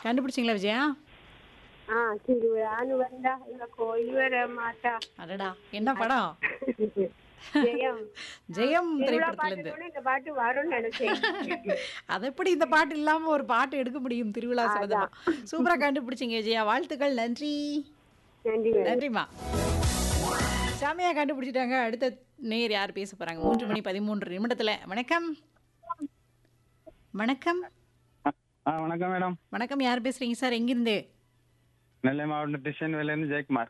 கண்டுபிடிச்சிங்களா விஜயா ஆ திருவிழான்னு வந்தா இந்த கோயில் வர மாட்டா அடடா என்ன படம் ஜெயம் ஜெயம் திருவிழா திரைப்படத்துல இருந்து பாட்டு இந்த பாட்டு வரும்னு நினைச்சேன் அது எப்படி இந்த பாட்டு இல்லாம ஒரு பாட்டு எடுக்க முடியும் திருவிழா சம்பந்தமா சூப்பரா கண்டுபிடிச்சிங்க விஜயா வாழ்த்துக்கள் நன்றி நன்றி நன்றிம்மா சாமியா கண்டுபிடிச்சிட்டாங்க அடுத்த நேர் யார் பேச போறாங்க மூன்று மணி பதிமூன்று நிமிடத்துல வணக்கம் வணக்கம் ஆ வணக்கம் மேடம் வணக்கம் யார் பேசுறீங்க சார் எங்கிருந்து நெல்லை மாவட்டம் திருச்சென்வேலிருந்து ஜெயக்குமார்